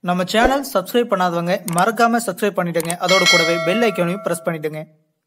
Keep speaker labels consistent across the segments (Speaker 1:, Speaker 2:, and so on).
Speaker 1: நம்ம channel subscribe பண்ணாதவங்க மறக்காம சப்ஸ்கிரைப் பண்ணிடுங்க அதோட கூடவே பெல் ஐக்கானையும் பிரஸ் பண்ணிடுங்க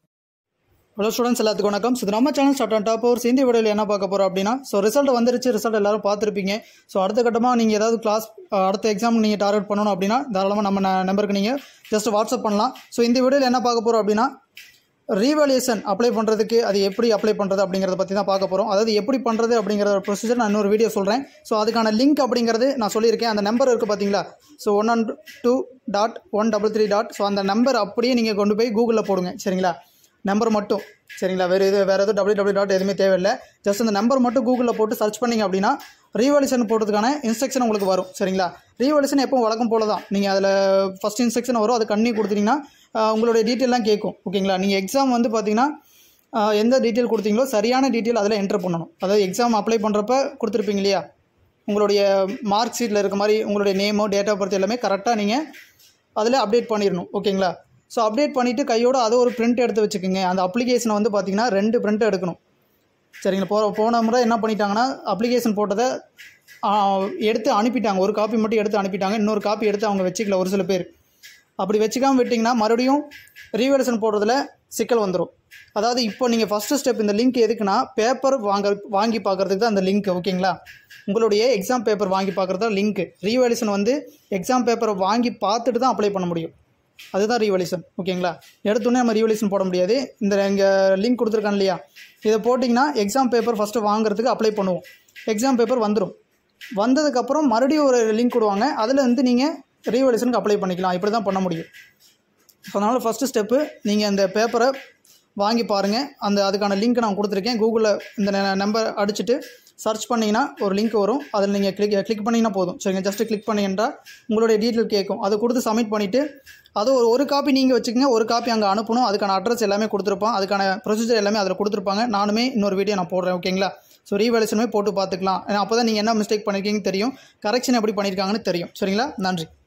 Speaker 1: ஹலோ ஸ்டூடெண்ட்ஸ் எல்லாத்துக்கும் வணக்கம் ஸோ இது நம்ம சேனல் ஸ்டார்ட் ஆன் டாப் ஒரு இந்த வீடியோவில் என்ன பார்க்க போகிறோம் அப்படின்னா ஸோ ரிசல்ட் வந்துருச்சு ரிசல்ட் எல்லாரும் பார்த்துருப்பீங்க ஸோ அடுத்த கட்டமாக நீங்கள் ஏதாவது கிளாஸ் அடுத்த எக்ஸாம் நீங்கள் டார்கெட் பண்ணணும் அப்படின்னா தாராளமாக நம்ம நம்பருக்கு நீங்கள் ஜஸ்ட் வாட்ஸ்அப் பண்ணலாம் ஸோ இந்த வீடியோவில் என்ன பார்க்க போகிறோம் அப்படின்னா ரீவாலியேஷன் அப்ளை பண்ணுறதுக்கு அது எப்படி அப்ளை பண்ணுறது அப்படிங்கிறத பற்றி தான் பார்க்க போகிறோம் அதாவது எப்படி பண்ணுறது அப்படிங்கிற ப்ரொசீஜர் நான் இன்னொரு வீடியோ சொல்கிறேன் ஸோ அதுக்கான லிங்க் அப்படிங்கிறது நான் சொல்லியிருக்கேன் அந்த நம்பர் இருக்குது பார்த்தீங்களா so one one two dot one double three dot so அந்த நம்பர் அப்படியே நீங்கள் கொண்டு போய் கூகுளில் போடுங்க சரிங்களா நம்பர் மட்டும் சரிங்களா வேறு இது வேறு எதுவும் டபிள்யூ டபிள்யூ டாட் எதுவுமே தேவையில்லை ஜஸ்ட் அந்த நம்பர் மட்டும் கூகுளில் போட்டு சர்ச் பண்ணிங்க அப்படின்னா ரீவாலியூஷன் போடுறதுக்கான இன்ஸ்ட்ரக்ஷன் உங்களுக்கு வரும் சரிங்களா ரீவாலியூஷன் எப்பவும் வழக்கம் போல தான் நீங்கள் அதில் ஃபஸ்ட் இன்ஸ்ட்ரக்ஷன் வரும் அது கண்ணி கொடுத்தீங்கன்னா ஆஹ், உங்களுடைய டீட்டெயிலாம் கேட்கும் ஓகேங்களா நீங்கள் எக்ஸாம் வந்து பார்த்தீங்கன்னா ஆஹ், எந்த டீட்டெயில் கொடுத்தீங்களோ சரியான டீட்டெயில் அதில் என்டர் பண்ணணும் அதாவது எக்ஸாம் அப்ளை பண்ணுறப்ப கொடுத்துருப்பீங்க இல்லையா உங்களுடைய மார்க் ஷீட்டில் இருக்க மாதிரி உங்களுடைய நேமோ டேட் ஆஃப் பர்த் எல்லாமே கரெக்டாக நீங்கள் அதில் அப்டேட் பண்ணிடணும் ஓகேங்களா ஸோ அப்டேட் பண்ணிவிட்டு கையோட அதை ஒரு பிரிண்ட் எடுத்து வச்சுக்கோங்க அந்த அப்ளிகேஷனை வந்து பார்த்தீங்கன்னா ரெண்டு பிரிண்ட் எடுக்கணும் சரிங்களா போ போன முறை என்ன பண்ணிட்டாங்கன்னா அப்ளிகேஷன் போட்டதை ஆ, எடுத்து அனுப்பிட்டாங்க ஒரு காப்பி மட்டும் எடுத்து அனுப்பிட்டாங்க இன்னொரு காப்பி எடுத்து அவங்க வச்சுக்கல ஒரு சில பேர் அப்படி வச்சுக்காம விட்டிங்கன்னா மறுபடியும் ரீவேலேஷன் போடுறதுல சிக்கல் வந்துடும் அதாவது இப்போ நீங்கள் ஃபஸ்ட்டு ஸ்டெப் இந்த லிங்க் எதுக்குன்னா பேப்பர் வாங்க வாங்கி பார்க்குறதுக்கு தான் அந்த லிங்க் ஓகேங்களா உங்களுடைய எக்ஸாம் பேப்பர் வாங்கி பார்க்குறது தான் லிங்க் ரீவேலேஷன் வந்து எக்ஸாம் பேப்பரை வாங்கி பார்த்துட்டு தான் அப்ளை பண்ண முடியும் அதுதான் ரீவல்யூஷன் ஓகேங்களா எடுத்தோடனே நம்ம ரீவல்யூஷன் போட முடியாது இந்த இங்கே லிங்க் கொடுத்துருக்கான் இல்லையா இதை போட்டிங்கன்னா எக்ஸாம் பேப்பர் ஃபஸ்ட்டு வாங்குறதுக்கு அப்ளை பண்ணுவோம் எக்ஸாம் பேப்பர் வந்துடும் வந்ததுக்கப்புறம் மறுபடியும் ஒரு லிங்க் கொடுவாங்க அதில் வந்து நீங்கள் ரீவல்யூஷனுக்கு அப்ளை பண்ணிக்கலாம் இப்படி தான் பண்ண முடியும் ஸோ அதனால் ஃபஸ்ட்டு ஸ்டெப்பு நீங்கள் அந்த பேப்பரை வாங்கி பாருங்கள் அந்த அதுக்கான லிங்க் நான் கொடுத்துருக்கேன் கூகுளில் இந்த நம்பர் அடிச்சுட்டு சர்ச் பண்ணிங்கன்னா ஒரு லிங்க் வரும் அதில் நீங்கள் கிளிக் கிளிக் பண்ணிங்கன்னா போதும் சரிங்க ஜஸ்ட்டு கிளிக் பண்ணிங்கன்னா உங்களுடைய டீட்டெயில் கேட்கும் அதை கொடுத்து சப்மிட் பண்ணிவிட்டு அது ஒரு ஒரு காப்பி நீங்கள் வச்சுக்கோங்க ஒரு காப்பி அங்கே அனுப்பணும் அதுக்கான அட்ரஸ் எல்லாமே கொடுத்துருப்பான் அதுக்கான ப்ரொசீஜர் எல்லாமே அதில் கொடுத்துருப்பாங்க நானுமே இன்னொரு வீடியோ நான் போடுறேன் ஓகேங்களா ஸோ ரீவேலேஷனுமே போட்டு பார்த்துக்கலாம் ஏன்னா அப்போ தான் நீங்கள் என்ன மிஸ்டேக் பண்ணியிருக்கீங்கன்னு தெரியும் கரெக்ஷன் எப்படி பண்ணியிருக்காங்கன்னு தெரியும் சரிங்களா நன்றி